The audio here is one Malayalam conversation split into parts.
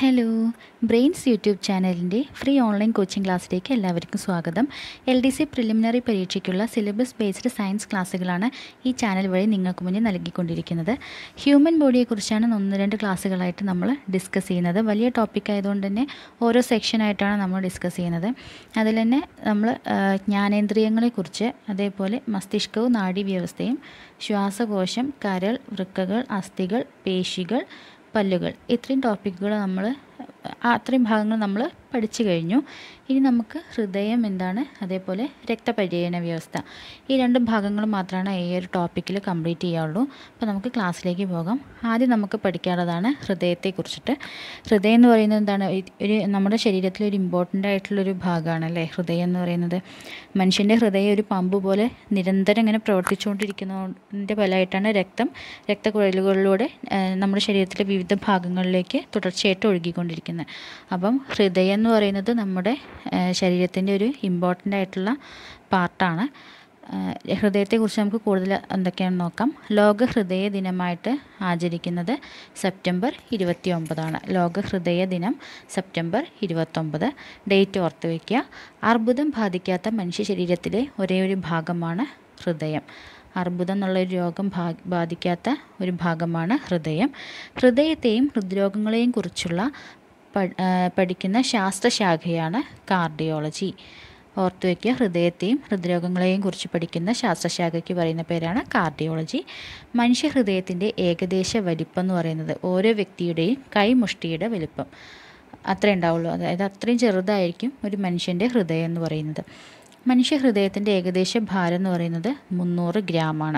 ഹലോ ബ്രെയിൻസ് യൂട്യൂബ് ചാനലിൻ്റെ ഫ്രീ ഓൺലൈൻ കോച്ചിങ് ക്ലാസ്സിലേക്ക് എല്ലാവർക്കും സ്വാഗതം എൽ ഡി സി പ്രിലിമിനറി പരീക്ഷയ്ക്കുള്ള സിലബസ് ബേസ്ഡ് സയൻസ് ക്ലാസ്സുകളാണ് ഈ ചാനൽ വഴി നിങ്ങൾക്ക് മുന്നിൽ നൽകിക്കൊണ്ടിരിക്കുന്നത് ഹ്യൂമൻ ബോഡിയെക്കുറിച്ചാണ് ഒന്ന് രണ്ട് ക്ലാസ്സുകളായിട്ട് നമ്മൾ ഡിസ്കസ് ചെയ്യുന്നത് വലിയ ടോപ്പിക് ആയതുകൊണ്ട് തന്നെ ഓരോ സെക്ഷനായിട്ടാണ് നമ്മൾ ഡിസ്കസ് ചെയ്യുന്നത് അതിൽ തന്നെ നമ്മൾ ആ, ജ്ഞാനേന്ദ്രിയങ്ങളെക്കുറിച്ച് അതേപോലെ മസ്തിഷ്കവും നാഡീവ്യവസ്ഥയും ശ്വാസകോശം കരൾ വൃക്കകൾ അസ്ഥികൾ പേശികൾ പല്ലുകൾ ഇത്രയും ടോപ്പിക്കുകൾ നമ്മൾ അത്രയും ഭാഗങ്ങൾ നമ്മൾ പഠിച്ചു കഴിഞ്ഞു ഇനി നമുക്ക് ഹൃദയം എന്താണ് അതേപോലെ രക്തപര്യന വ്യവസ്ഥ ഈ രണ്ട് ഭാഗങ്ങൾ മാത്രമാണ് ഈ ഒരു ടോപ്പിക്കിൽ കംപ്ലീറ്റ് ചെയ്യാവുള്ളൂ അപ്പോൾ നമുക്ക് ക്ലാസ്സിലേക്ക് പോകാം ആദ്യം നമുക്ക് പഠിക്കാനുള്ളതാണ് ഹൃദയത്തെക്കുറിച്ചിട്ട് ഹൃദയം എന്ന് പറയുന്നത് എന്താണ് ഇത് ഒരു നമ്മുടെ ശരീരത്തിലെ ഒരു ഇമ്പോർട്ടൻ്റ് ആയിട്ടുള്ളൊരു ഭാഗമാണ് അല്ലേ ഹൃദയം എന്ന് പറയുന്നത് മനുഷ്യൻ്റെ ഹൃദയം ഒരു പമ്പ് പോലെ നിരന്തരം ഇങ്ങനെ പ്രവർത്തിച്ചുകൊണ്ടിരിക്കുന്നതിൻ്റെ ഫലമായിട്ടാണ് രക്തം രക്തക്കുഴലുകളിലൂടെ ആ, നമ്മുടെ ശരീരത്തിലെ വിവിധ ഭാഗങ്ങളിലേക്ക് തുടർച്ചയായിട്ട് ഒഴുകിക്കൊണ്ടിരിക്കുന്നത് അപ്പം ഹൃദയം എന്ന് പറയുന്നത് നമ്മുടെ ശരീരത്തിൻ്റെ ഒരു ഇമ്പോർട്ടൻ്റ് ആയിട്ടുള്ള പാർട്ടാണ് ഹൃദയത്തെക്കുറിച്ച് നമുക്ക് കൂടുതൽ എന്തൊക്കെയാണെന്ന് നോക്കാം ലോക ഹൃദയ ദിനമായിട്ട് ആചരിക്കുന്നത് സെപ്റ്റംബർ ഇരുപത്തി ഒമ്പതാണ് ലോക ഹൃദയ ദിനം സെപ്റ്റംബർ ഇരുപത്തൊമ്പത് ഡേറ്റ് ഓർത്ത് വയ്ക്കുക അർബുദം ബാധിക്കാത്ത മനുഷ്യ ശരീരത്തിലെ ഒരേ ഒരു ഭാഗമാണ് ഹൃദയം അർബുദം എന്നുള്ള ഒരു രോഗം ഭാ ബാധിക്കാത്ത ഒരു ഭാഗമാണ് ഹൃദയം ഹൃദയത്തെയും ഹൃദ്രോഗങ്ങളെയും കുറിച്ചുള്ള പ- ആ, പഠിക്കുന്ന ശാസ്ത്രശാഖയാണ് കാർഡിയോളജി ഓർത്തു വയ്ക്കുക ഹൃദയത്തെയും ഹൃദ്രോഗങ്ങളെയും കുറിച്ച് പഠിക്കുന്ന ശാസ്ത്രശാഖയ്ക്ക് പറയുന്ന പേരാണ് കാർഡിയോളജി മനുഷ്യ ഹൃദയത്തിൻ്റെ ഏകദേശ വലിപ്പം എന്ന് പറയുന്നത് ഓരോ വ്യക്തിയുടെയും കൈമുഷ്ടിയുടെ വലിപ്പം അത്രേ ഉണ്ടാവുള്ളൂ അതായത് അത്രയും ചെറുതായിരിക്കും ഒരു മനുഷ്യൻ്റെ ഹൃദയം എന്ന് പറയുന്നത് മനുഷ്യ ഹൃദയത്തിൻ്റെ ഏകദേശ ഭാരം എന്ന് പറയുന്നത് മുന്നൂറ് ഗ്രാമാണ്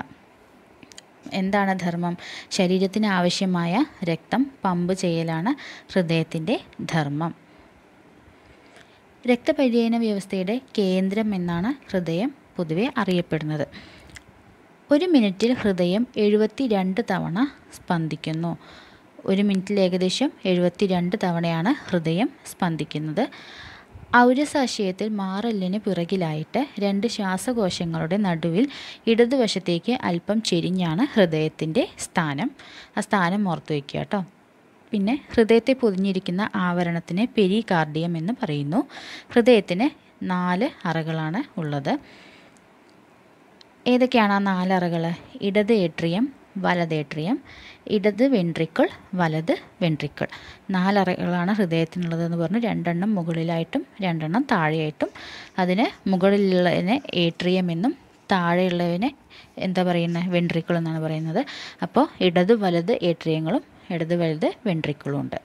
എന്താണ് ധർമ്മം ശരീരത്തിന് ആവശ്യമായ രക്തം പമ്പ് ചെയ്യലാണ് ഹൃദയത്തിൻ്റെ ധർമ്മം രക്തപര്യന വ്യവസ്ഥയുടെ കേന്ദ്രം എന്നാണ് ഹൃദയം പൊതുവെ അറിയപ്പെടുന്നത് ഒരു മിനിറ്റിൽ ഹൃദയം എഴുപത്തി രണ്ട് തവണ സ്പന്ദിക്കുന്നു ഒരു മിനിറ്റിൽ ഏകദേശം എഴുപത്തി രണ്ട് തവണയാണ് ഹൃദയം സ്പന്ദിക്കുന്നത് ഔരസാശയത്തിൽ മാറലിന് പിറകിലായിട്ട് രണ്ട് ശ്വാസകോശങ്ങളുടെ നടുവിൽ ഇടതുവശത്തേക്ക് അല്പം ചെരിഞ്ഞാണ് ഹൃദയത്തിൻ്റെ സ്ഥാനം ആ സ്ഥാനം ഓർത്തു വയ്ക്കുക കേട്ടോ പിന്നെ ഹൃദയത്തെ പൊതിഞ്ഞിരിക്കുന്ന ആവരണത്തിന് പെരികാർഡിയം എന്ന് പറയുന്നു ഹൃദയത്തിന് നാല് അറകളാണ് ഉള്ളത് ഏതൊക്കെയാണ് ആ നാലറകൾ ഇടത് ഏട്രിയം വലത് ഏട്രിയം ഇടത് വെൻട്രിക്കിൾ വലത് വെൻട്രിക്കിൾ നാലറകളാണ് ഹൃദയത്തിനുള്ളതെന്ന് പറഞ്ഞു രണ്ടെണ്ണം മുകളിലായിട്ടും രണ്ടെണ്ണം താഴെയായിട്ടും അതിന് മുകളിലുള്ളതിനെ ഏട്രിയം എന്നും താഴെയുള്ളതിനെ എന്താ പറയുന്നത് വെൻട്രിക്കിൾ എന്നാണ് പറയുന്നത് അപ്പോൾ ഇടത് വലത് ഏട്രിയങ്ങളും ഇടത് വലത് വെൻട്രിക്കിളും ഉണ്ട്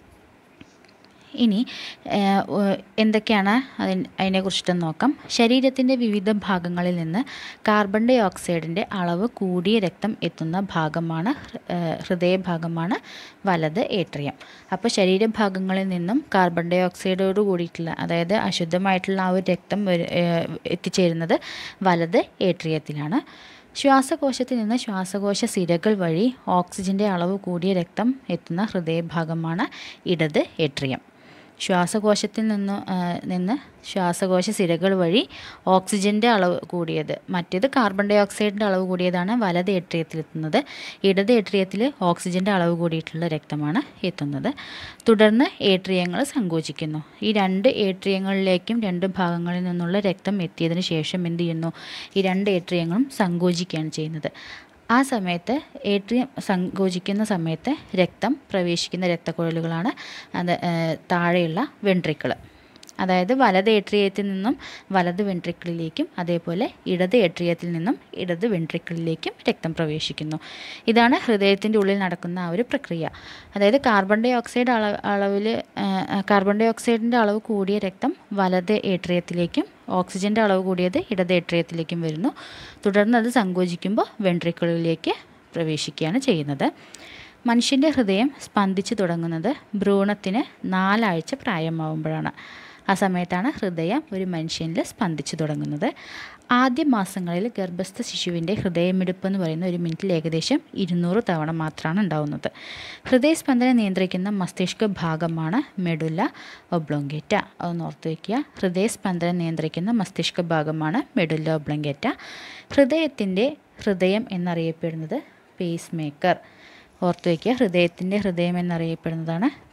ഇനി ഏഹ്, ഒ- എന്തൊക്കെയാണ് അതിന് അതിനെക്കുറിച്ചിട്ട് നോക്കാം ശരീരത്തിൻ്റെ വിവിധ ഭാഗങ്ങളിൽ നിന്ന് കാർബൺ ഡൈ ഓക്സൈഡിൻ്റെ അളവ് കൂടിയ രക്തം എത്തുന്ന ഭാഗമാണ് ഹൃ- ഏഹ്, ഹൃദയഭാഗമാണ് വലത് ഏട്രിയം അപ്പോൾ ശരീരഭാഗങ്ങളിൽ നിന്നും കാർബൺ ഡൈ ഓക്സൈഡോട് കൂടിയിട്ടുള്ള അതായത് അശുദ്ധമായിട്ടുള്ള ആ ഒരു രക്തം ഒരു- ഏഹ്, എത്തിച്ചേരുന്നത് വലത് ഏട്രിയത്തിലാണ് ശ്വാസകോശത്തിൽ നിന്ന് ശ്വാസകോശ സിരകൾ വഴി ഓക്സിജൻ്റെ അളവ് കൂടിയ രക്തം എത്തുന്ന ഹൃദയഭാഗമാണ് ഇടത് ഏട്രിയം ശ്വാസകോശത്തിൽ നിന്ന് ആ, നിന്ന് ശ്വാസകോശ സിരകൾ വഴി ഓക്സിജൻ്റെ അളവ് കൂടിയത് മറ്റേത് കാർബൺ ഡൈ ഓക്സൈഡിൻ്റെ അളവ് കൂടിയതാണ് വലത് ഏട്രിയത്തിലെത്തുന്നത് ഇടത് ഏട്രിയത്തിൽ ഓക്സിജൻ്റെ അളവ് കൂടിയിട്ടുള്ള രക്തമാണ് എത്തുന്നത് തുടർന്ന് ഏട്രിയങ്ങൾ സങ്കോചിക്കുന്നു ഈ രണ്ട് ഏട്രിയങ്ങളിലേക്കും രണ്ട് ഭാഗങ്ങളിൽ നിന്നുള്ള രക്തം എത്തിയതിന് ശേഷം എന്ത് ചെയ്യുന്നു ഈ രണ്ട് ഏട്രിയങ്ങളും സങ്കോചിക്കുകയാണ് ചെയ്യുന്നത് ആ സമയത്ത് ഏട്രിയം സങ്കോചിക്കുന്ന സമയത്ത് രക്തം പ്രവേശിക്കുന്ന രക്തക്കുഴലുകളാണ് അത് ഏഹ്, താഴെയുള്ള വെൻട്രിക്കിൾ അതായത് വലത് ഏട്രിയത്തിൽ നിന്നും വലത് വെൻട്രിക്കിളിലേക്കും അതേപോലെ ഇടത് ഏട്രിയത്തിൽ നിന്നും ഇടത് വെൻട്രിക്കിളിലേക്കും രക്തം പ്രവേശിക്കുന്നു ഇതാണ് ഹൃദയത്തിൻ്റെ ഉള്ളിൽ നടക്കുന്ന ആ ഒരു പ്രക്രിയ അതായത് കാർബൺ ഡൈ ഓക്സൈഡ് അളവ് അളവിൽ കാർബൺ ഡൈ ഓക്സൈഡിൻ്റെ അളവ് കൂടിയ രക്തം വലത് ഏട്രിയത്തിലേക്കും ഓക്സിജൻ്റെ അളവ് കൂടിയത് ഇടത് ഏട്രിയത്തിലേക്കും വരുന്നു തുടർന്ന് അത് സങ്കോചിക്കുമ്പോൾ വെൻട്രിക്കിളിലേക്ക് പ്രവേശിക്കുകയാണ് ചെയ്യുന്നത് മനുഷ്യൻ്റെ ഹൃദയം സ്പന്ദിച്ചു തുടങ്ങുന്നത് ഭ്രൂണത്തിന് നാലാഴ്ച പ്രായമാവുമ്പോഴാണ് ആ സമയത്താണ് ഹൃദയം ഒരു മനുഷ്യനിൽ സ്പന്ദിച്ചു തുടങ്ങുന്നത് ആദ്യ മാസങ്ങളിൽ ഗർഭസ്ഥ ശിശുവിൻ്റെ ഹൃദയമിടിപ്പ് എന്ന് പറയുന്ന ഒരു മിനിറ്റിൽ ഏകദേശം ഇരുന്നൂറ് തവണ മാത്രമാണ് ഉണ്ടാവുന്നത് ഹൃദയസ്പന്ദനം നിയന്ത്രിക്കുന്ന മസ്തിഷ്ക ഭാഗമാണ് മെഡുല ഒബ്ലോങ്കേറ്റ അതൊന്ന് ഓർത്ത് വയ്ക്കുക ഹൃദയസ്പന്ദനം നിയന്ത്രിക്കുന്ന മസ്തിഷ്ക ഭാഗമാണ് മെഡുല ഒബ്ലോങ്കേറ്റ ഹൃദയത്തിൻ്റെ ഹൃദയം എന്നറിയപ്പെടുന്നത് പേസ് മേക്കർ ഓർത്തു വയ്ക്കുക ഹൃദയത്തിൻ്റെ ഹൃദയം എന്നറിയപ്പെടുന്നതാണ്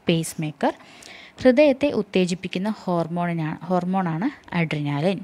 പേസ് മേക്കർ ഹൃദയത്തെ ഉത്തേജിപ്പിക്കുന്ന ഹോർമോണിനാണ് ഹോർമോണാണ് അഡ്രിനാലിൻ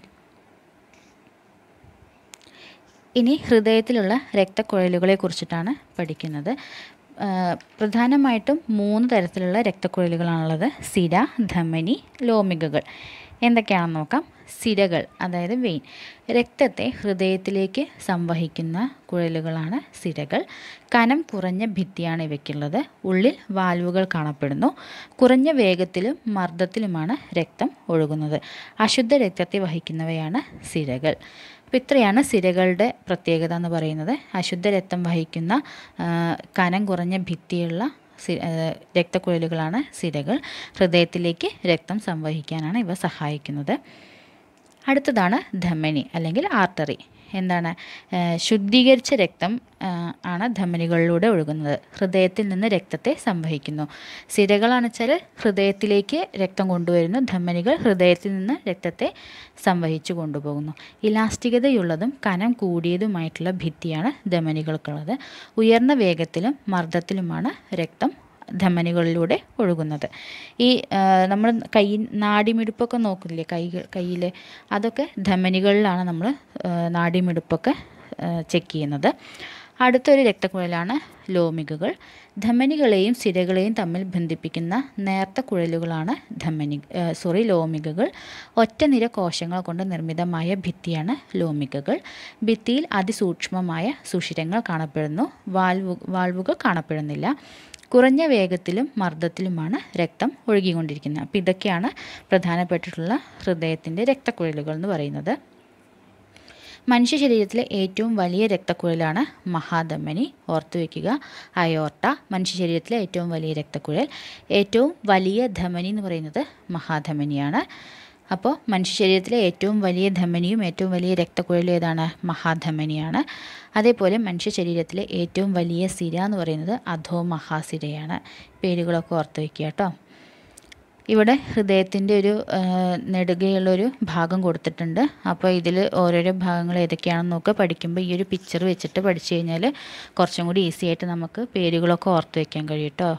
ഇനി ഹൃദയത്തിലുള്ള രക്തക്കുഴലുകളെ കുറിച്ചിട്ടാണ് പഠിക്കുന്നത് ആ, പ്രധാനമായിട്ടും മൂന്ന് തരത്തിലുള്ള രക്തക്കുഴലുകളാണുള്ളത് സിര ധമനി ലോമികകൾ എന്തൊക്കെയാണെന്ന് നോക്കാം സിരകൾ അതായത് വെയിൻ രക്തത്തെ ഹൃദയത്തിലേക്ക് സംവഹിക്കുന്ന കുഴലുകളാണ് സിരകൾ കനം കുറഞ്ഞ ഭിത്തിയാണ് ഇവയ്ക്കുള്ളത് ഉള്ളിൽ വാൽവുകൾ കാണപ്പെടുന്നു കുറഞ്ഞ വേഗത്തിലും മർദ്ദത്തിലുമാണ് രക്തം ഒഴുകുന്നത് അശുദ്ധ രക്തത്തെ വഹിക്കുന്നവയാണ് സിരകൾ അപ്പോൾ ഇത്രയാണ് സിരകളുടെ പ്രത്യേകത എന്ന് പറയുന്നത് അശുദ്ധ രക്തം വഹിക്കുന്ന ആ, കനം കുറഞ്ഞ ഭിത്തിയുള്ള സി ആ, രക്തക്കുഴലുകളാണ് സിരകൾ ഹൃദയത്തിലേക്ക് രക്തം സംവഹിക്കാനാണ് ഇവ സഹായിക്കുന്നത് അടുത്തതാണ് ധമനി അല്ലെങ്കിൽ ആർട്ടറി എന്താണ് ആ, ശുദ്ധീകരിച്ച രക്തം ആ, ആണ് ധമനികളിലൂടെ ഒഴുകുന്നത് ഹൃദയത്തിൽ നിന്ന് രക്തത്തെ സംവഹിക്കുന്നു സിരകളാണ് വെച്ചാൽ ഹൃദയത്തിലേക്ക് രക്തം കൊണ്ടുവരുന്നു ധമനികൾ ഹൃദയത്തിൽ നിന്ന് രക്തത്തെ സംവഹിച്ചു കൊണ്ടുപോകുന്നു ഇലാസ്റ്റികതയുള്ളതും കനം കൂടിയതുമായിട്ടുള്ള ഭിത്തിയാണ് ധമനികൾക്കുള്ളത് ഉയർന്ന വേഗത്തിലും മർദ്ദത്തിലുമാണ് രക്തം ധമനികളിലൂടെ ഒഴുകുന്നത് ഈ നമ്മൾ കൈ നാടിമിടിപ്പൊക്കെ നോക്കില്ലേ കൈ കയ്യിൽ അതൊക്കെ ധമനികളിലാണ് നമ്മൾ നാടിമിടിപ്പൊക്കെ ചെക്ക് ചെയ്യുന്നത് അടുത്തൊരു രക്തക്കുഴലാണ് ലോമികകൾ ധമനികളെയും സിരകളെയും തമ്മിൽ ബന്ധിപ്പിക്കുന്ന നേർത്ത കുഴലുകളാണ് ധമനി സോറി ലോമികകൾ ഒറ്റ നിര കോശങ്ങൾ കൊണ്ട് നിർമ്മിതമായ ഭിത്തിയാണ് ലോമികകൾ ഭിത്തിയിൽ അതിസൂക്ഷ്മമായ സുഷിരങ്ങൾ കാണപ്പെടുന്നു വാൽവു വാൽവുകൾ കാണപ്പെടുന്നില്ല കുറഞ്ഞ വേഗത്തിലും മർദ്ദത്തിലുമാണ് രക്തം ഒഴുകിക്കൊണ്ടിരിക്കുന്നത് അപ്പോൾ ഇതൊക്കെയാണ് പ്രധാനപ്പെട്ടിട്ടുള്ള ഹൃദയത്തിൻ്റെ രക്തക്കുഴലുകൾ എന്ന് പറയുന്നത് മനുഷ്യ ശരീരത്തിലെ ഏറ്റവും വലിയ രക്തക്കുഴലാണ് മഹാധമനി ഓർത്തു വയ്ക്കുക അയോർട്ട മനുഷ്യ ശരീരത്തിലെ ഏറ്റവും വലിയ രക്തക്കുഴൽ ഏറ്റവും വലിയ ധമനി എന്ന് പറയുന്നത് മഹാധമനിയാണ് അപ്പോൾ മനുഷ്യ ശരീരത്തിലെ ഏറ്റവും വലിയ ധമനിയും ഏറ്റവും വലിയ രക്തക്കുഴലും ഏതാണ് മഹാധമനിയാണ് അതേപോലെ മനുഷ്യ ശരീരത്തിലെ ഏറ്റവും വലിയ സിര എന്ന് പറയുന്നത് അധോ മഹാസിരയാണ് പേരുകളൊക്കെ ഓർത്ത് വയ്ക്കുക കേട്ടോ ഇവിടെ ഹൃദയത്തിൻ്റെ ഒരു ആ, നെടുകയുള്ളൊരു ഭാഗം കൊടുത്തിട്ടുണ്ട് അപ്പോൾ ഇതിൽ ഓരോരോ ഭാഗങ്ങൾ ഏതൊക്കെയാണെന്ന് നോക്കുക പഠിക്കുമ്പോൾ ഈ ഒരു പിക്ചർ വെച്ചിട്ട് പഠിച്ചു കഴിഞ്ഞാൽ കുറച്ചും കൂടി ഈസി ആയിട്ട് നമുക്ക് പേരുകളൊക്കെ ഓർത്ത് വയ്ക്കാൻ കഴിയും കേട്ടോ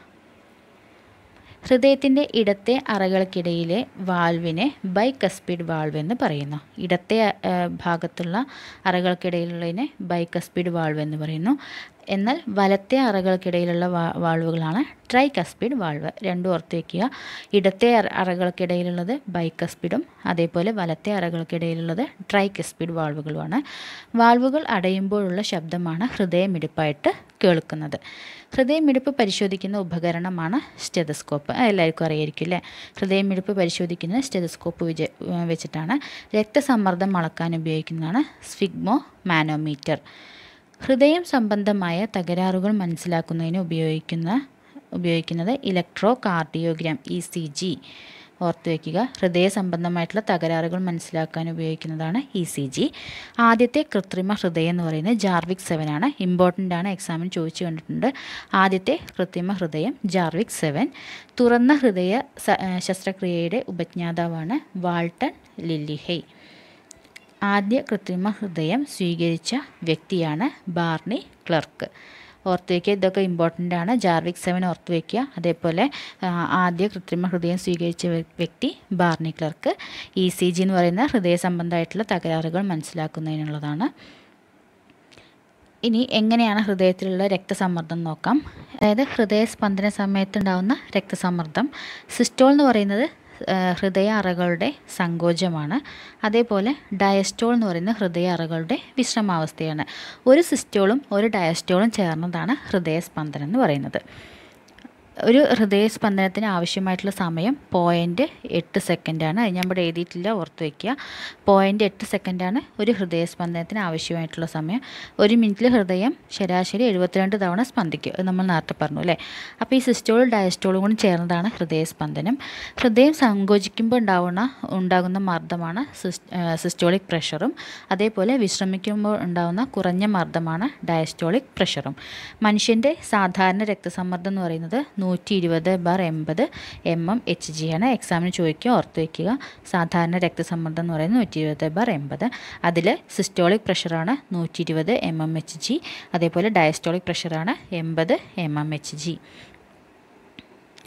ഹൃദയത്തിൻ്റെ ഇടത്തെ അറകൾക്കിടയിലെ വാൽവിനെ ബൈക്കസ്പീഡ് വാൾവ് എന്ന് പറയുന്നു ഇടത്തെ ആ, ഭാഗത്തുള്ള അറകൾക്കിടയിലുള്ളതിനെ ബൈക്കസ്പീഡ് വാൾവ് എന്ന് പറയുന്നു എന്നാൽ വലത്തെ അറകൾക്കിടയിലുള്ള വാ വാൾവുകളാണ് ട്രൈകസ്പീഡ് വാൾവ് രണ്ടും ഓർത്ത് വയ്ക്കുക ഇടത്തെ അറ- അറകൾക്കിടയിലുള്ളത് ബൈക്കസ്പീഡും അതേപോലെ വലത്തെ അറകൾക്കിടയിലുള്ളത് ട്രൈകസ്പീഡ് വാൾവുകളുമാണ് വാൾവുകൾ അടയുമ്പോഴുള്ള ശബ്ദമാണ് ഹൃദയമിടിപ്പായിട്ട് കേൾക്കുന്നത് ഹൃദയമിടിപ്പ് പരിശോധിക്കുന്ന ഉപകരണമാണ് സ്റ്റെതസ്കോപ്പ് അത് എല്ലാവർക്കും അറിയായിരിക്കും അല്ലേ ഹൃദയമിടിപ്പ് പരിശോധിക്കുന്നത് സ്റ്റെതസ്കോപ്പ് വിജ വെച്ചിട്ടാണ് രക്തസമ്മർദ്ദം അളക്കാൻ ഉപയോഗിക്കുന്നതാണ് സ്ഫിഗ്മോ മാനോമീറ്റർ ഹൃദയം സംബന്ധമായ തകരാറുകൾ മനസ്സിലാക്കുന്നതിന് ഉപയോഗിക്കുന്ന ഉപയോഗിക്കുന്നത് electrocardiogram E C G ഓർത്ത് വയ്ക്കുക ഹൃദയ സംബന്ധമായിട്ടുള്ള തകരാറുകൾ മനസ്സിലാക്കാൻ ഉപയോഗിക്കുന്നതാണ് ഇ സി ജി ആദ്യത്തെ കൃത്രിമ ഹൃദയം എന്ന് പറയുന്നത് ജാർവിക് സെവൻ ആണ് ഇമ്പോർട്ടൻ്റ് ആണ് എക്സാമിന് ചോദിച്ചു കണ്ടിട്ടുണ്ട് ആദ്യത്തെ കൃത്രിമ ഹൃദയം ജാർവിക് സെവൻ തുറന്ന ഹൃദയ സ- ആ, ശസ്ത്രക്രിയയുടെ ഉപജ്ഞാതാവാണ് വാൾട്ടൺ ലില്ലിഹെയ് ആദ്യ കൃത്രിമ ഹൃദയം സ്വീകരിച്ച വ്യക്തിയാണ് ബാർണി ക്ലർക്ക് ഓർത്ത് വയ്ക്കുക ഇതൊക്കെ ഇമ്പോർട്ടൻ്റ് ആണ് ജാർവിക് സെവൻ ഓർത്ത് വയ്ക്കുക അതേപോലെ ആ, ആദ്യ കൃത്രിമ ഹൃദയം സ്വീകരിച്ച വ്യ- വ്യക്തി Barney Clark E C G എന്ന് പറയുന്ന ഹൃദയ സംബന്ധമായിട്ടുള്ള തകരാറുകൾ മനസ്സിലാക്കുന്നതിനുള്ളതാണ് ഇനി എങ്ങനെയാണ് ഹൃദയത്തിലുള്ള രക്തസമ്മർദ്ദം നോക്കാം അതായത് ഹൃദയസ്പന്ദന സമയത്തുണ്ടാകുന്ന രക്തസമ്മർദ്ദം സിസ്റ്റോൾ എന്ന് പറയുന്നത് ആ, ഹൃദയ അറകളുടെ സങ്കോചമാണ് അതേപോലെ ഡയസ്റ്റോൾ എന്ന് പറയുന്നത് ഹൃദയ അറകളുടെ വിശ്രമാവസ്ഥയാണ് ഒരു സിസ്റ്റോളും ഒരു ഡയസ്റ്റോളും ചേർന്നതാണ് ഹൃദയസ്പന്ദനം എന്ന് പറയുന്നത് ഒരു ഹൃദയസ്പന്ദനത്തിന് ആവശ്യമായിട്ടുള്ള സമയം പോയിൻറ്റ് എട്ട് സെക്കൻഡാണ് അത് ഞാൻ ഇവിടെ എഴുതിയിട്ടില്ല ഓർത്ത് വയ്ക്കുക പോയിൻറ്റ് എട്ട് സെക്കൻഡാണ് ഒരു ഹൃദയസ്പന്ദനത്തിന് ആവശ്യമായിട്ടുള്ള സമയം ഒരു മിനിറ്റിൽ ഹൃദയം ശരാശരി എഴുപത്തിരണ്ട് തവണ സ്പന്ദിക്കും അത് നമ്മൾ നേരത്തെ പറഞ്ഞു അല്ലേ അപ്പോൾ ഈ സിസ്റ്റോളും ഡയസ്റ്റോളും കൂടി ചേർന്നതാണ് ഹൃദയസ്പന്ദനം ഹൃദയം സങ്കോചിക്കുമ്പോൾ ഉണ്ടാവുന്ന ഉണ്ടാകുന്ന മർദ്ദമാണ് സിസ്റ്റോളിക് പ്രഷറും അതേപോലെ വിശ്രമിക്കുമ്പോൾ ഉണ്ടാകുന്ന കുറഞ്ഞ മർദ്ദമാണ് ഡയസ്റ്റോളിക് പ്രഷറും മനുഷ്യൻ്റെ സാധാരണ രക്തസമ്മർദ്ദം എന്ന് പറയുന്നത് നൂറ്റി ഇരുപത് ബാർ എൺപത് എം എം എച്ച് ജി ആണ് എക്സാമിന് ചോദിക്കുക ഓർത്ത് വയ്ക്കുക സാധാരണ രക്തസമ്മർദ്ദം എന്ന് പറയുന്നത് നൂറ്റി ഇരുപത് ബാർ എൺപത് അതിൽ സിസ്റ്റോളിക് പ്രഷറാണ് നൂറ്റി ഇരുപത് എം എം എച്ച് ജി അതേപോലെ ഡയസ്റ്റോളിക് പ്രഷറാണ് എൺപത് എം എം എച്ച് ജി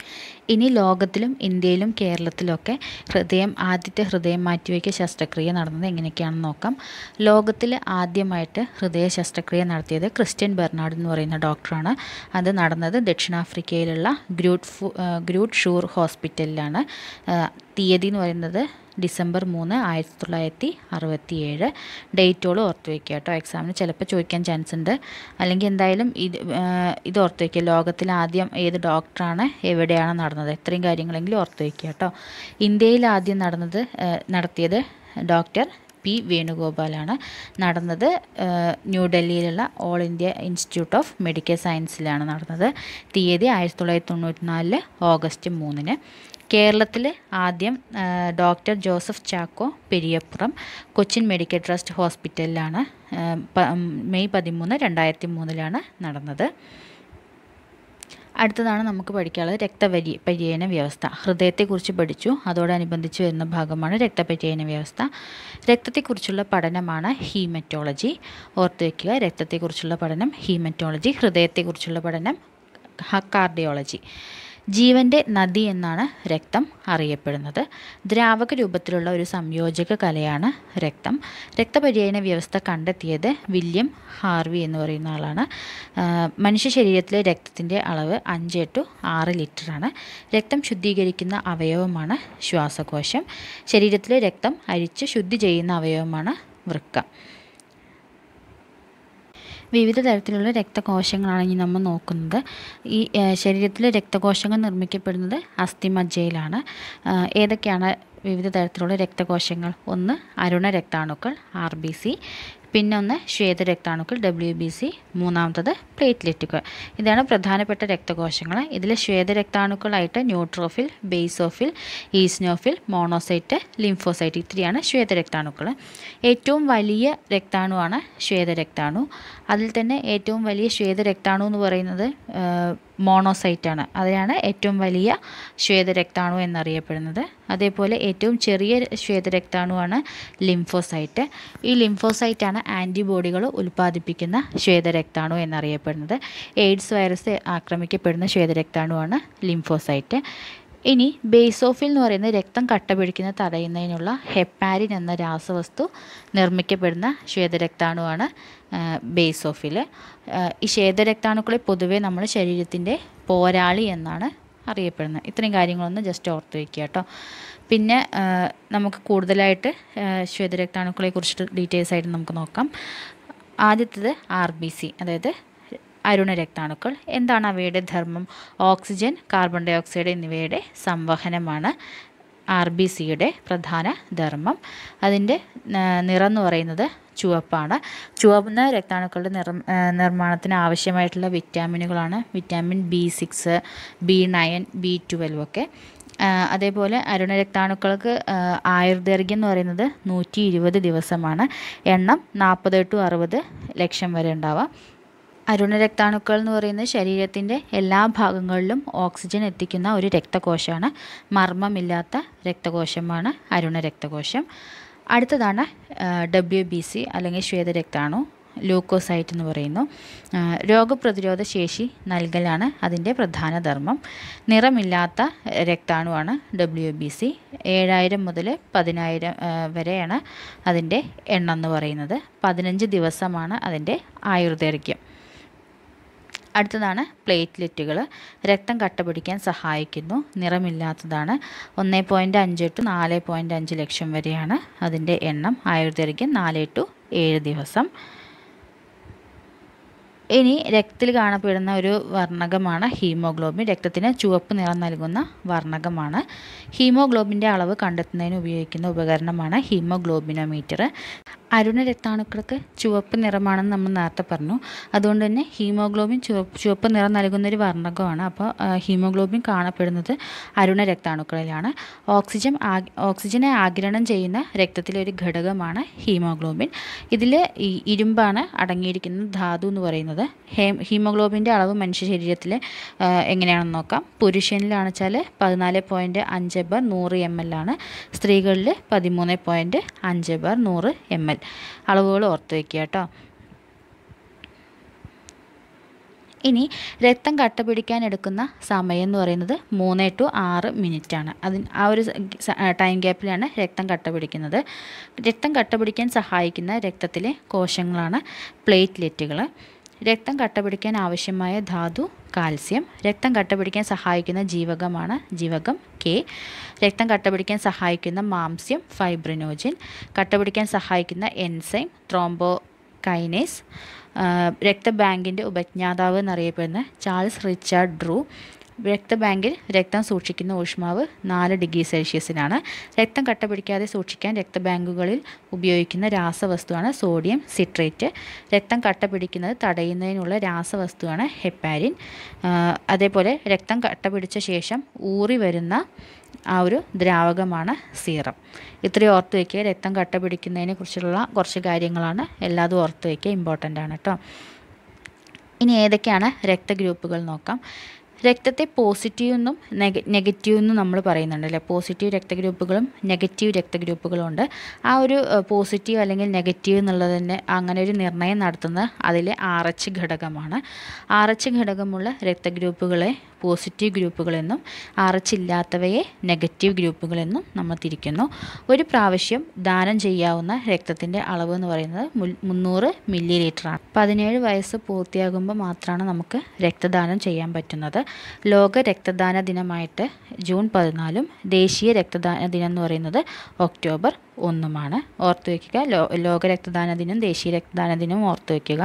ഇനി ലോകത്തിലും ഇന്ത്യയിലും കേരളത്തിലൊക്കെ ഹൃദയം ആദ്യത്തെ ഹൃദയം മാറ്റിവയ്ക്കൽ ശസ്ത്രക്രിയ നടന്നത് എങ്ങനെയൊക്കെയാണെന്ന് നോക്കാം ലോകത്തിൽ ആദ്യമായിട്ട് ഹൃദയ ശസ്ത്രക്രിയ നടത്തിയത് ക്രിസ്ത്യൻ ബെർണാഡ് എന്ന് പറയുന്ന ഡോക്ടറാണ് അത് നടന്നത് ദക്ഷിണാഫ്രിക്കയിലുള്ള ഗ്രൂട്ട് ഫു ഗ്രൂട്ട് ഷൂർ ഹോസ്പിറ്റലിലാണ് തീയതി എന്ന് പറയുന്നത് ഡിസംബർ മൂന്ന് ആയിരത്തി തൊള്ളായിരത്തി അറുപത്തി ഏഴ് ഡേറ്റോട് ഓർത്ത് വയ്ക്കുക കേട്ടോ എക്സാമിന് ചിലപ്പോൾ ചോദിക്കാൻ ചാൻസ് ഉണ്ട് അല്ലെങ്കിൽ എന്തായാലും ഇത് ഇത് ഓർത്ത് വയ്ക്കുക ലോകത്തിൽ ആദ്യം ഏത് ഡോക്ടറാണ് എവിടെയാണ് നടന്നത് ഇത്രയും കാര്യങ്ങളെങ്കിലും ഓർത്ത് വയ്ക്കുക കേട്ടോ ഇന്ത്യയിൽ ആദ്യം നടന്നത് നടത്തിയത് ഡോക്ടർ പി വേണുഗോപാലാണ് നടന്നത് ന്യൂഡൽഹിയിലുള്ള all India institute of medical സയൻസിലാണ് നടന്നത് തീയതി ആയിരത്തി തൊള്ളായിരത്തി തൊണ്ണൂറ്റി നാലില് ഓഗസ്റ്റ് മൂന്നിന് കേരളത്തിൽ ആദ്യം doctor Joseph Chacko Periyappuram Cochin medical trust ഹോസ്പിറ്റലിലാണ് മെയ് പതിമൂന്ന് രണ്ടായിരത്തി മൂന്നിലാണ് നടന്നത് അടുത്തതാണ് നമുക്ക് പഠിക്കാനുള്ളത് രക്തപരി പര്യന വ്യവസ്ഥ ഹൃദയത്തെക്കുറിച്ച് പഠിച്ചു അതോടനുബന്ധിച്ച് വരുന്ന ഭാഗമാണ് രക്തപര്യന വ്യവസ്ഥ രക്തത്തെക്കുറിച്ചുള്ള പഠനമാണ് ഹീമറ്റോളജി ഓർത്ത് വയ്ക്കുക രക്തത്തെക്കുറിച്ചുള്ള പഠനം ഹീമറ്റോളജി ഹൃദയത്തെക്കുറിച്ചുള്ള പഠനം കാർഡിയോളജി ജീവൻ്റെ നദി എന്നാണ് രക്തം അറിയപ്പെടുന്നത് ദ്രാവക രൂപത്തിലുള്ള ഒരു സംയോജക കലയാണ് രക്തം രക്തപര്യന വ്യവസ്ഥ കണ്ടെത്തിയത് വില്യം ഹാർവി എന്ന് പറയുന്ന ആളാണ് മനുഷ്യ ശരീരത്തിലെ രക്തത്തിൻ്റെ അളവ് അഞ്ച് ടു ആറ് ലിറ്ററാണ് രക്തം ശുദ്ധീകരിക്കുന്ന അവയവമാണ് ശ്വാസകോശം ശരീരത്തിലെ രക്തം അരിച്ച് ശുദ്ധി ചെയ്യുന്ന അവയവമാണ് വൃക്ക വിവിധ തരത്തിലുള്ള രക്തകോശങ്ങളാണ് ഇനി നമ്മൾ നോക്കുന്നത് ഈ ശരീരത്തിലെ രക്തകോശങ്ങൾ നിർമ്മിക്കപ്പെടുന്നത് അസ്ഥിമജ്ജയിലാണ് ഏതൊക്കെയാണ് വിവിധ തരത്തിലുള്ള രക്തകോശങ്ങൾ ഒന്ന് അരുണ രക്താണുക്കൾ ആർ ബി സി പിന്നൊന്ന് ശ്വേതരക്താണുക്കൾ ഡബ്ല്യു ബി സി മൂന്നാമത്തത് പ്ലേറ്റ്ലെറ്റുകൾ ഇതാണ് പ്രധാനപ്പെട്ട രക്തകോശങ്ങൾ ഇതിൽ ശ്വേതരക്താണുക്കളായിട്ട് neutrophil basophil eosinophil monocyte lymphocyte ഇത്രയാണ് ശ്വേതരക്താണുക്കൾ ഏറ്റവും വലിയ രക്താണുവാണ് ശ്വേതരക്താണു അതിൽ തന്നെ ഏറ്റവും വലിയ ശ്വേതരക്താണു എന്ന് പറയുന്നത് മോണോസൈറ്റാണ് അതിനാണ് ഏറ്റവും വലിയ ശ്വേതരക്താണു എന്നറിയപ്പെടുന്നത് അതേപോലെ ഏറ്റവും ചെറിയ ശ്വേതരക്താണുവാണ് ലിംഫോസൈറ്റ് ഈ ലിംഫോസൈറ്റാണ് ആൻറ്റിബോഡികൾ ഉൽപ്പാദിപ്പിക്കുന്ന ശ്വേതരക്താണു എന്നറിയപ്പെടുന്നത് എയ്ഡ്സ് വൈറസ് ആക്രമിക്കപ്പെടുന്ന ശ്വേതരക്താണുവാണ് ലിംഫോസൈറ്റ് ഇനി ബേസോഫിൽ എന്ന് പറയുന്നത് രക്തം കട്ട പിടിക്കുന്ന തടയുന്നതിനുള്ള ഹെപ്പാരിൻ എന്ന രാസവസ്തു നിർമ്മിക്കപ്പെടുന്ന ശ്വേതരക്താണുവാണ് ബേസോഫിൽ ഈ ശ്വേതരക്താണുക്കളെ പൊതുവേ നമ്മൾ ശരീരത്തിൻ്റെ പോരാളി എന്നാണ് അറിയപ്പെടുന്നത് ഇത്രയും കാര്യങ്ങളൊന്ന് ജസ്റ്റ് ഓർത്ത് വയ്ക്കുക കേട്ടോ പിന്നെ നമുക്ക് കൂടുതലായിട്ട് ശ്വേതരക്താണുക്കളെ കുറിച്ചിട്ട് ഡീറ്റെയിൽസ് ആയിട്ട് നമുക്ക് നോക്കാം ആദ്യത്തേത് ആർ ബി സി അതായത് അരുണ രക്താണുക്കൾ എന്താണ് അവയുടെ ധർമ്മം ഓക്സിജൻ കാർബൺ ഡൈ ഓക്സൈഡ് എന്നിവയുടെ സംവഹനമാണ് ആർ ബി സിയുടെ പ്രധാന ധർമ്മം അതിൻ്റെ നിറം എന്ന് പറയുന്നത് ചുവപ്പാണ് ചുവന്ന രക്താണുക്കളുടെ നിറം നിർമ്മാണത്തിന് ആവശ്യമായിട്ടുള്ള വിറ്റാമിനുകളാണ് vitamin B six B nine B twelve ഒക്കെ അതേപോലെ അരുണ രക്താണുക്കൾക്ക് ആയുർദൈർഘ്യം എന്ന് പറയുന്നത് നൂറ്റി ഇരുപത് ദിവസമാണ് എണ്ണം നാൽപ്പത് ടു അറുപത് ലക്ഷം വരെ ഉണ്ടാവാം അരുണ രക്താണുക്കൾ എന്ന് പറയുന്നത് ശരീരത്തിൻ്റെ എല്ലാ ഭാഗങ്ങളിലും ഓക്സിജൻ എത്തിക്കുന്ന ഒരു രക്തകോശമാണ് മർമ്മമില്ലാത്ത രക്തകോശമാണ് അരുണ രക്തകോശം അടുത്തതാണ് ഡബ്ല്യു ബി സി അല്ലെങ്കിൽ ശ്വേതരക്താണു ലൂക്കോസൈറ്റ് എന്ന് പറയുന്നു രോഗപ്രതിരോധ ശേഷി നൽകലാണ് അതിൻ്റെ പ്രധാന ധർമ്മം നിറമില്ലാത്ത രക്താണുവാണ് ഡബ്ല്യു ബി സി ഏഴായിരം മുതൽ പതിനായിരം വരെയാണ് അതിൻ്റെ എണ്ണം എന്ന് പറയുന്നത് പതിനഞ്ച് ദിവസമാണ് അതിൻ്റെ ആയുർദൈർഘ്യം അടുത്തതാണ് പ്ലേറ്റ്ലെറ്റുകൾ രക്തം കട്ട പിടിക്കാൻ സഹായിക്കുന്നു നിറമില്ലാത്തതാണ് ഒന്ന് പോയിൻറ്റ് അഞ്ച് ടു നാല് പോയിൻറ്റ് അഞ്ച് ലക്ഷം വരെയാണ് അതിൻ്റെ എണ്ണം ആയുർദൈർഘ്യം നാല് ടു ഏഴ് ദിവസം ഇനി രക്തത്തിൽ കാണപ്പെടുന്ന ഒരു വർണ്ണകമാണ് ഹീമോഗ്ലോബിൻ രക്തത്തിന് ചുവപ്പ് നിറം നൽകുന്ന വർണ്ണകമാണ് ഹീമോഗ്ലോബിൻ്റെ അളവ് കണ്ടെത്തുന്നതിന് ഉപയോഗിക്കുന്ന ഉപകരണമാണ് ഹീമോഗ്ലോബിനോമീറ്റർ അരുണ രക്താണുക്കൾക്ക് ചുവപ്പ് നിറമാണെന്ന് നമ്മൾ നേരത്തെ പറഞ്ഞു അതുകൊണ്ട് തന്നെ ഹീമോഗ്ലോബിൻ ചുവപ്പ് ചുവപ്പ് നിറം നൽകുന്ന ഒരു വർണ്ണകമാണ് അപ്പോൾ ഹീമോഗ്ലോബിൻ കാണപ്പെടുന്നത് അരുണ രക്താണുക്കളിലാണ് ഓക്സിജൻ ഓക്സിജനെ ആഗിരണം ചെയ്യുന്ന രക്തത്തിലെ ഒരു ഘടകമാണ് ഹീമോഗ്ലോബിൻ ഇതിൽ ഈ ഇരുമ്പാണ് അടങ്ങിയിരിക്കുന്ന ധാതു എന്ന് പറയുന്നത് ഹേ ഹീമോഗ്ലോബിൻ്റെ അളവ് മനുഷ്യ ശരീരത്തിൽ എങ്ങനെയാണെന്ന് നോക്കാം പുരുഷനിലാണെന്ന് വെച്ചാൽ പതിനാല് പോയിൻറ്റ് അഞ്ച് ബർ നൂറ് എം എൽ ആണ് സ്ത്രീകളിൽ പതിമൂന്ന് പോയിൻറ്റ് അഞ്ച് ബർ നൂറ് എം എൽ അളവുകൾ ഓർത്ത് വയ്ക്കുക കേട്ടോ ഇനി രക്തം കട്ട പിടിക്കാൻ എടുക്കുന്ന സമയം എന്ന് പറയുന്നത് മൂന്ന് ടു ആറ് മിനിറ്റാണ് അതിന് ആ ഒരു ടൈം ഗ്യാപ്പിലാണ് രക്തം കട്ട പിടിക്കുന്നത് രക്തം കട്ട പിടിക്കാൻ സഹായിക്കുന്ന രക്തത്തിലെ കോശങ്ങളാണ് പ്ലേറ്റ്ലെറ്റുകൾ രക്തം കട്ട പിടിക്കാൻ ആവശ്യമായ ധാതു കാൽസ്യം രക്തം കട്ട പിടിക്കാൻ സഹായിക്കുന്ന ജീവകമാണ് ജീവകം കെ രക്തം കട്ട പിടിക്കാൻ സഹായിക്കുന്ന മാംസ്യം ഫൈബ്രിനോജിൻ കട്ട പിടിക്കാൻ സഹായിക്കുന്ന എൻസൈം ത്രോംബോ കൈനേസ് രക്തബാങ്കിൻ്റെ ഉപജ്ഞാതാവ് എന്നറിയപ്പെടുന്ന ചാൾസ് റിച്ചാർഡ് ഡ്രൂ രക്തബാങ്കിൽ രക്തം സൂക്ഷിക്കുന്ന ഊഷ്മാവ് നാല് ഡിഗ്രി സെൽഷ്യസിലാണ് രക്തം കട്ട പിടിക്കാതെ സൂക്ഷിക്കാൻ രക്തബാങ്കുകളിൽ ഉപയോഗിക്കുന്ന രാസവസ്തുവാണ് സോഡിയം സിട്രേറ്റ് രക്തം കട്ട പിടിക്കുന്നത് തടയുന്നതിനുള്ള രാസവസ്തുവാണ് ഹെപ്പാരിൻ അതേപോലെ രക്തം കട്ട പിടിച്ച ശേഷം ഊറി വരുന്ന ആ ഒരു ദ്രാവകമാണ് സീറം ഇത്രയും ഓർത്ത് വയ്ക്കുക രക്തം കട്ട പിടിക്കുന്നതിനെ കുറിച്ചുള്ള കുറച്ച് കാര്യങ്ങളാണ് എല്ലാതും ഓർത്ത് വയ്ക്കുക ഇമ്പോർട്ടൻ്റ് ആണ് കേട്ടോ ഇനി ഏതൊക്കെയാണ് രക്തഗ്രൂപ്പുകൾ നോക്കാം രക്തത്തെ പോസിറ്റീവ് എന്നും നെഗ നെഗറ്റീവ് എന്നും നമ്മൾ പറയുന്നുണ്ട് അല്ലേ പോസിറ്റീവ് രക്തഗ്രൂപ്പുകളും നെഗറ്റീവ് രക്തഗ്രൂപ്പുകളും ഉണ്ട് ആ ഒരു പോസിറ്റീവ് അല്ലെങ്കിൽ നെഗറ്റീവ് എന്നുള്ളതിൻ്റെ അങ്ങനെ ഒരു നിർണ്ണയം നടത്തുന്നത് അതിലെ ആർ എച്ച് ഘടകമാണ് ആർ എച്ച് ഘടകമുള്ള രക്തഗ്രൂപ്പുകളെ പോസിറ്റീവ് ഗ്രൂപ്പുകളെന്നും ആർ എച്ച് ഇല്ലാത്തവയെ നെഗറ്റീവ് ഗ്രൂപ്പുകളെന്നും നമ്മൾ തിരിക്കുന്നു ഒരു പ്രാവശ്യം ദാനം ചെയ്യാവുന്ന രക്തത്തിൻ്റെ അളവ് എന്ന് പറയുന്നത് മുന്നൂറ് മില്ലി ലിറ്ററാണ് പതിനേഴ് വയസ്സ് പൂർത്തിയാകുമ്പോൾ മാത്രമാണ് നമുക്ക് രക്തദാനം ചെയ്യാൻ പറ്റുന്നത് ലോക രക്തദാന ദിനമായിട്ട് ജൂൺ പതിനാലും ദേശീയ രക്തദാന ദിനം എന്ന് പറയുന്നത് ഒക്ടോബർ ഒന്നുമാണ് ഓർത്തു വയ്ക്കുക ലോ ലോക രക്തദാന ദിനം ദേശീയ രക്തദാന ദിനം ഓർത്തു വയ്ക്കുക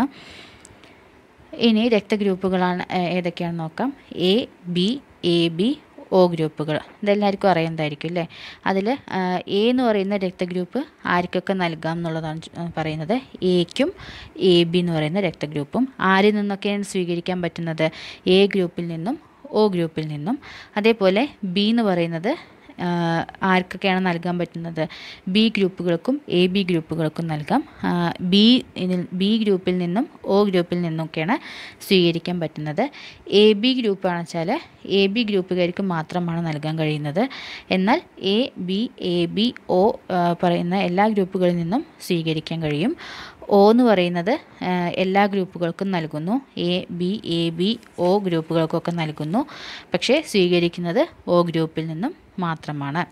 ഇനി രക്തഗ്രൂപ്പുകളാണ് ഏതൊക്കെയാണെന്ന് നോക്കാം A B A B O ഗ്രൂപ്പുകൾ ഇതെല്ലാവർക്കും അറിയുന്നതായിരിക്കും അല്ലേ അതിൽ എ എന്ന് പറയുന്ന രക്തഗ്രൂപ്പ് ആർക്കൊക്കെ നൽകാം എന്നുള്ളതാണ് പറയുന്നത് എക്കും എ ബി എന്ന് പറയുന്ന രക്തഗ്രൂപ്പും ആരിൽ നിന്നൊക്കെയാണ് സ്വീകരിക്കാൻ പറ്റുന്നത് എ ഗ്രൂപ്പിൽ നിന്നും ഒ ഗ്രൂപ്പിൽ നിന്നും അതേപോലെ ബി എന്ന് പറയുന്നത് ആർക്കൊക്കെയാണ് നൽകാൻ പറ്റുന്നത് ബി ഗ്രൂപ്പുകൾക്കും എ ബി ഗ്രൂപ്പുകൾക്കും നൽകാം ബി ബി ഗ്രൂപ്പിൽ നിന്നും ഒ ഗ്രൂപ്പിൽ നിന്നൊക്കെയാണ് സ്വീകരിക്കാൻ പറ്റുന്നത് എ ബി ഗ്രൂപ്പാണെന്ന് വെച്ചാൽ എ ബി ഗ്രൂപ്പുകാർക്ക് മാത്രമാണ് നൽകാൻ കഴിയുന്നത് എന്നാൽ A B A B O പറയുന്ന എല്ലാ ഗ്രൂപ്പുകളിൽ നിന്നും സ്വീകരിക്കാൻ കഴിയും ഒ എന്ന് പറയുന്നത് എല്ലാ ഗ്രൂപ്പുകൾക്കും നൽകുന്നു A B A B O ഗ്രൂപ്പുകൾക്കൊക്കെ നൽകുന്നു പക്ഷേ സ്വീകരിക്കുന്നത് ഒ ഗ്രൂപ്പിൽ നിന്നും മാത്രമാണ്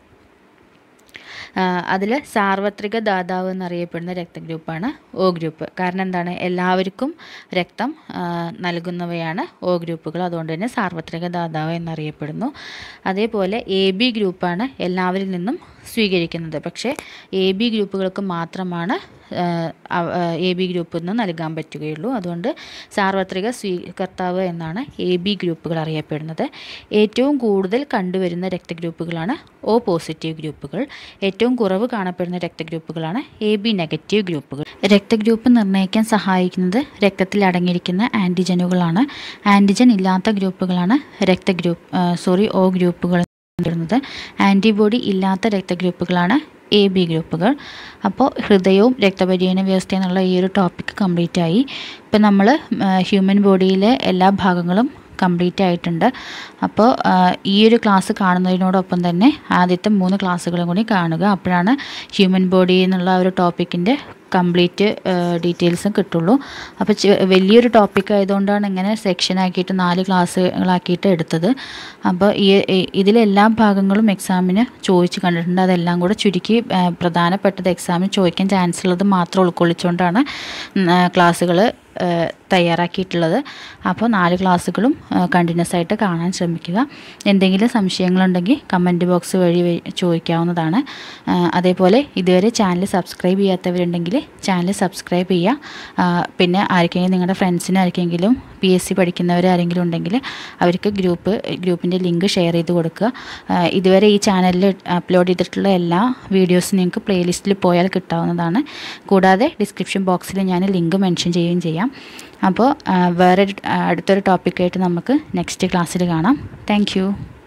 അതിൽ സാർവത്രിക ദാതാവ് എന്നറിയപ്പെടുന്ന രക്തഗ്രൂപ്പാണ് ഒ ഗ്രൂപ്പ് കാരണം എന്താണ് എല്ലാവർക്കും രക്തം നൽകുന്നവയാണ് ഒ ഗ്രൂപ്പുകൾ അതുകൊണ്ട് തന്നെ സാർവത്രിക ദാതാവ് എന്നറിയപ്പെടുന്നു അതേപോലെ എ ബി ഗ്രൂപ്പാണ് എല്ലാവരിൽ നിന്നും സ്വീകരിക്കുന്നത് പക്ഷേ എ ബി ഗ്രൂപ്പുകൾക്ക് മാത്രമാണ് എ ബി ഗ്രൂപ്പിൽ നിന്ന് നൽകാൻ പറ്റുകയുള്ളൂ അതുകൊണ്ട് സാർവത്രിക സ്വീകർത്താവ് എന്നാണ് എ ബി ഗ്രൂപ്പുകൾ അറിയപ്പെടുന്നത് ഏറ്റവും കൂടുതൽ കണ്ടുവരുന്ന രക്തഗ്രൂപ്പുകളാണ് ഒ പോസിറ്റീവ് ഗ്രൂപ്പുകൾ ഏറ്റവും കുറവ് കാണപ്പെടുന്ന രക്തഗ്രൂപ്പുകളാണ് എ ബി നെഗറ്റീവ് ഗ്രൂപ്പുകൾ രക്തഗ്രൂപ്പ് നിർണ്ണയിക്കാൻ സഹായിക്കുന്നത് രക്തത്തിൽ അടങ്ങിയിരിക്കുന്ന ആൻറ്റിജനുകളാണ് ആൻറ്റിജൻ ഇല്ലാത്ത ഗ്രൂപ്പുകളാണ് രക്തഗ്രൂപ്പ് സോറി ഒ ഗ്രൂപ്പുകൾ വരുന്നത് ആൻറ്റിബോഡി ഇല്ലാത്ത രക്തഗ്രൂപ്പുകളാണ് എ ബി ഗ്രൂപ്പുകൾ അപ്പോൾ ഹൃദയവും രക്തപര്യന വ്യവസ്ഥ എന്നുള്ള ഈ ഒരു ടോപ്പിക് കംപ്ലീറ്റ് ആയി ഇപ്പം നമ്മൾ ഹ്യൂമൻ ബോഡിയിലെ എല്ലാ ഭാഗങ്ങളും കംപ്ലീറ്റ് ആയിട്ടുണ്ട് അപ്പോൾ ഈ ഒരു ക്ലാസ് കാണുന്നതിനോടൊപ്പം തന്നെ ആദ്യത്തെ മൂന്ന് ക്ലാസ്സുകളും കൂടി കാണുക അപ്പോഴാണ് ഹ്യൂമൻ ബോഡി എന്നുള്ള ഒരു ടോപ്പിക്കിൻ്റെ കംപ്ലീറ്റ് ഡീറ്റെയിൽസും കിട്ടുള്ളൂ അപ്പോൾ വലിയൊരു ടോപ്പിക് ആയതുകൊണ്ടാണ് ഇങ്ങനെ സെക്ഷൻ ആക്കിയിട്ട് നാല് ക്ലാസ്സുകളാക്കിയിട്ട് എടുത്തത് അപ്പോൾ ഈ ഇതിലെല്ലാ ഭാഗങ്ങളും എക്സാമിന് ചോദിച്ച് കണ്ടിട്ടുണ്ട് അതെല്ലാം കൂടെ ചുരുക്കി പ്രധാനപ്പെട്ടത് എക്സാമിന് ചോദിക്കാൻ ചാൻസ് ഉള്ളത് മാത്രം ഉൾക്കൊള്ളിച്ചുകൊണ്ടാണ് ക്ലാസ്സുകൾ തയ്യാറാക്കിയിട്ടുള്ളത് അപ്പോൾ നാല് ക്ലാസ്സുകളും കണ്ടിന്യൂസ് ആയിട്ട് കാണാൻ ശ്രമിക്കുക എന്തെങ്കിലും സംശയങ്ങളുണ്ടെങ്കിൽ കമൻറ്റ് ബോക്സ് വഴി ചോദിക്കാവുന്നതാണ് അതേപോലെ ഇതുവരെ ചാനൽ സബ്സ്ക്രൈബ് ചെയ്യാത്തവരുണ്ടെങ്കിൽ ചാനൽ സബ്സ്ക്രൈബ് ചെയ്യുക പിന്നെ ആർക്കെങ്കിലും നിങ്ങളുടെ ഫ്രണ്ട്സിന് ആർക്കെങ്കിലും പി എസ് സി പഠിക്കുന്നവർ ആരെങ്കിലും ഉണ്ടെങ്കിൽ അവർക്ക് ഗ്രൂപ്പ് ഗ്രൂപ്പിൻ്റെ ലിങ്ക് ഷെയർ ചെയ്ത് കൊടുക്കുക ഇതുവരെ ഈ ചാനലിൽ അപ്ലോഡ് ചെയ്തിട്ടുള്ള എല്ലാ വീഡിയോസും നിങ്ങൾക്ക് പ്ലേലിസ്റ്റിൽ പോയാൽ കിട്ടാവുന്നതാണ് കൂടാതെ ഡിസ്ക്രിപ്ഷൻ ബോക്സിൽ ഞാൻ ലിങ്ക് മെൻഷൻ ചെയ്യുകയും ചെയ്യാം അപ്പോൾ വേറെ അടുത്തൊരു ടോപ്പിക്കായിട്ട് നമുക്ക് നെക്സ്റ്റ് ക്ലാസ്സിൽ കാണാം താങ്ക്